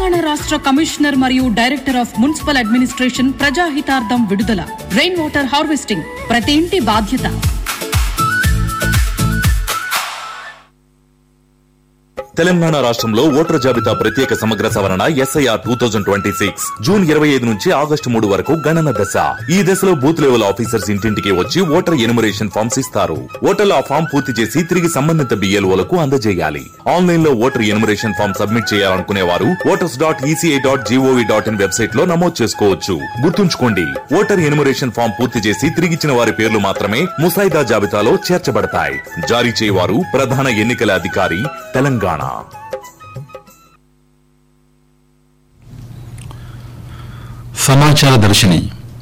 తెలంగాణ రాష్ట్ర కమిషనర్ మరియు director of municipal administration ప్రజాహితార్థం విడుదల రెయిన్ వాటర్ హార్వెస్టింగ్ ప్రతి ఇంటి బాధ్యత తెలంగాణ రాష్ట్రంలో ఓటర్ జాబితా ప్రత్యేక సమగ్ర సవరణ SIR two thousand twenty six June ఇరవై ఐదు నుంచి ఆగస్టు మూడు వరకు గణన దశ ఈ దశలో బూత్ లెవెల్ ఆఫీసర్స్ ఇంటింటికి వచ్చి ఓటర్ ఎనుమరేషన్ ఫామ్స్ ఇస్తారు ఓటర్లు ఆ ఫామ్ పూర్తి చేసి తిరిగి సంబంధిత బిఎల్ఓలకు అందజేయాలి ఆన్లైన్ లో ఓటర్ ఎనుమరేషన్ ఫామ్ సబ్మిట్ చేయాలనుకునే వారు voters dot ECI dot GOV dot in website లో నమోదు చేసుకోవచ్చు గుర్తుంచుకోండి ఓటర్ ఎనుమరేషన్ ఫామ్ పూర్తి చేసి తిరిగిచ్చిన వారి పేర్లు మాత్రమే ముసాయిదా జాబితాలో చేర్చబడతాయి జారీ చేయవారు ప్రధాన ఎన్నికల అధికారి తెలంగాణ సమాచార దర్శిని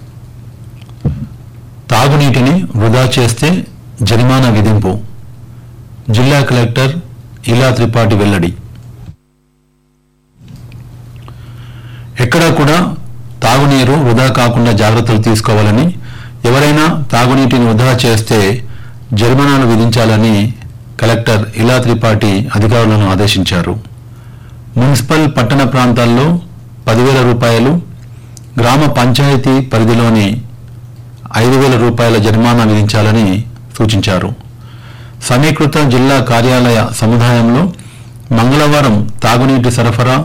తాగునీటిని వృధా చేస్తే జరిమానా విధింపు జిల్లా కలెక్టర్ ఇలా త్రిపాఠి వెల్లడి ఎక్కడా కూడా తాగునీరు వృధా కాకుండా జాగ్రత్తలు తీసుకోవాలని ఎవరైనా తాగునీటిని వృధా చేస్తే జరిమానాలు విధించాలని కలెక్టర్ ఇలా త్రిపాఠి అధికారులను ఆదేశించారు మున్సిపల్ పట్టణ ప్రాంతాల్లో పదివేల రూపాయలు గ్రామ పంచాయతీ పరిధిలోని ఐదు వేల రూపాయల జరిమానా విధించాలని సూచించారు సమీకృత జిల్లా కార్యాలయ సముదాయంలో మంగళవారం తాగునీటి సరఫరా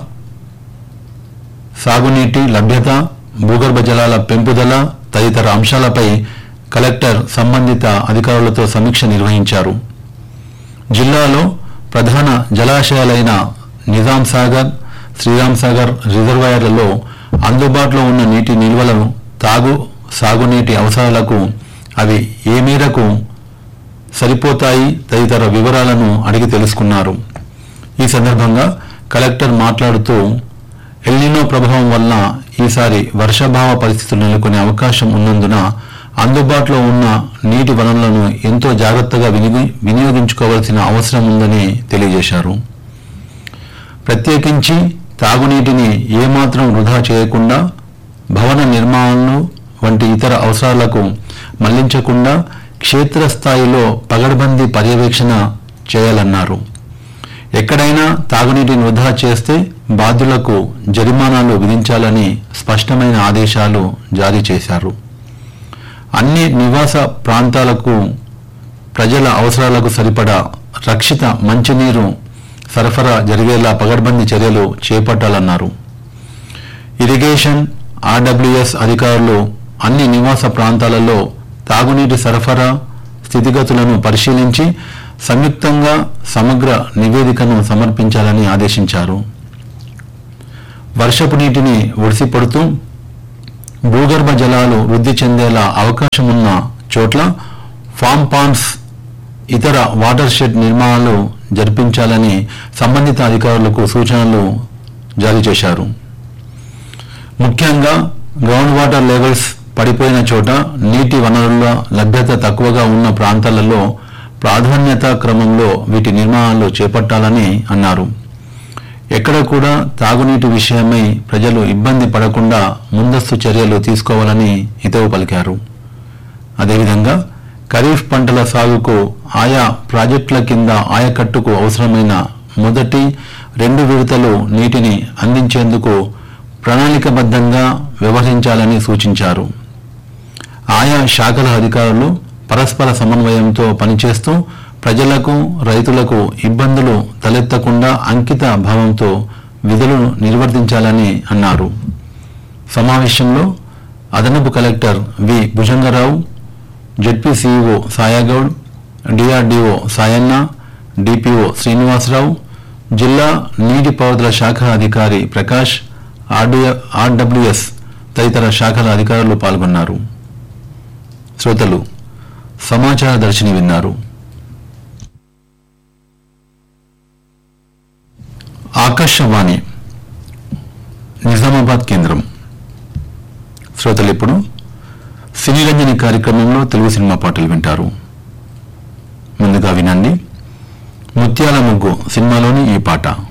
సాగునీటి లభ్యత భూగర్భ జలాల పెంపుదల తదితర అంశాలపై కలెక్టర్ సంబంధిత అధికారులతో సమీక్ష నిర్వహించారు జిల్లాలో ప్రధాన జలాశయాలైన నిజాం సాగర్ శ్రీరామ్ సాగర్ రిజర్వాయర్లలో అందుబాటులో ఉన్న నీటి నిల్వలను తాగు సాగునీటి అవసరాలకు అవి ఏ మేరకు సరిపోతాయి తదితర వివరాలను అడిగి తెలుసుకున్నారు ఈ సందర్భంగా కలెక్టర్ మాట్లాడుతూ ఎల్నినో ప్రభావం వలన ఈసారి వర్షాభావ పరిస్థితులు నెలకొనే అవకాశం ఉన్నందున అందుబాటులో ఉన్న నీటి వనరులను ఎంతో జాగ్రత్తగా వినియోగి వినియోగించుకోవాల్సిన అవసరం ఉందని తెలియజేశారు ప్రత్యేకించి తాగునీటిని ఏమాత్రం వృధా చేయకుండా భవన నిర్మాణాలు వంటి ఇతర అవసరాలకు మళ్లించకుండా క్షేత్రస్థాయిలో పగడ్బందీ పర్యవేక్షణ చేయాలన్నారు ఎక్కడైనా తాగునీటిని వృధా చేస్తే బాధ్యులకు జరిమానాలు విధించాలని స్పష్టమైన ఆదేశాలు జారీ చేశారు అన్ని నివాస ప్రాంతాలకు ప్రజల అవసరాలకు సరిపడా రక్షిత మంచినీరు సరఫరా జరిగేలా పగడ్బందీ చర్యలు చేపట్టాలన్నారు ఇరిగేషన్ ఆర్డబ్ల్యూఎస్ అధికారులు అన్ని నివాస ప్రాంతాలలో తాగునీటి సరఫరా స్థితిగతులను పరిశీలించి సంయుక్తంగా సమగ్ర నివేదికను సమర్పించాలని ఆదేశించారు వర్షపు నీటిని ఒడిసిపడుతూ భూగర్భ జలాలు వృద్ధి చెందేలా అవకాశం ఉన్న చోట్ల ఫామ్ పాండ్స్ ఇతర వాటర్ షెడ్ నిర్మాణాలు జరిపించాలని సంబంధిత అధికారులకు సూచనలు జారీ చేశారు ముఖ్యంగా గ్రౌండ్ వాటర్ లెవెల్స్ పడిపోయిన చోట నీటి వనరుల లభ్యత తక్కువగా ఉన్న ప్రాంతాలలో ప్రాధాన్యత క్రమంలో వీటి నిర్మాణాలు చేపట్టాలని అన్నారు ఎక్కడ కూడా తాగునీటి విషయమై ప్రజలు ఇబ్బంది పడకుండా ముందస్తు చర్యలు తీసుకోవాలని హితవు పలికారు అదేవిధంగా ఖరీఫ్ పంటల సాగుకు ఆయా ప్రాజెక్టుల కింద ఆయకట్టుకు అవసరమైన మొదటి రెండు విడతలు నీటిని అందించేందుకు ప్రణాళికబద్ధంగా వ్యవహరించాలని సూచించారు ఆయా శాఖల అధికారులు పరస్పర సమన్వయంతో పనిచేస్తూ ప్రజలకు రైతులకు ఇబ్బందులు తలెత్తకుండా అంకిత భావంతో విధులను నిర్వర్తించాలని అన్నారు సమావేశంలో అదనపు collector V Bhujangarao ZP CEO Sayagoud DRDO Sayanna DPO Srinivasarao జిల్లా నీటిపారుదల శాఖ అధికారి ప్రకాష్ ఆర్డబ్ల్యూఎస్ తదితర శాఖల అధికారులు పాల్గొన్నారు శ్రోతలు సమాచార దర్శిని విన్నారు ఆకాశవాణి నిజామాబాద్ కేంద్రం శ్రోతలు ఇప్పుడు సినీరంజని కార్యక్రమంలో తెలుగు సినిమా పాటలు వింటారు ముందుగా వినండి ముత్యాల ముగ్గు సినిమాలోని ఈ పాట